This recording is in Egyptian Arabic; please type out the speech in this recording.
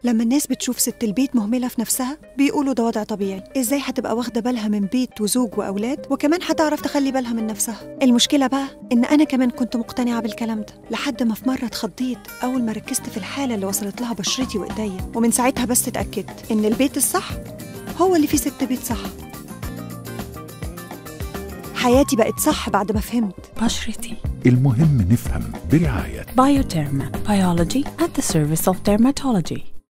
لما الناس بتشوف ست البيت مهملة في نفسها بيقولوا ده وضع طبيعي إزاي هتبقى واخدة بالها من بيت وزوج وأولاد وكمان هتعرف تخلي بالها من نفسها المشكلة بقى إن أنا كمان كنت مقتنعة بالكلام ده لحد ما في مرة اتخضيت أول ما ركزت في الحالة اللي وصلت لها بشرتي وإيديا ومن ساعتها بس اتأكدت إن البيت الصح هو اللي فيه ست بيت صح حياتي بقت صح بعد ما فهمت بشرتي المهم نفهم برعاية Bioderma Biology at the service of dermatology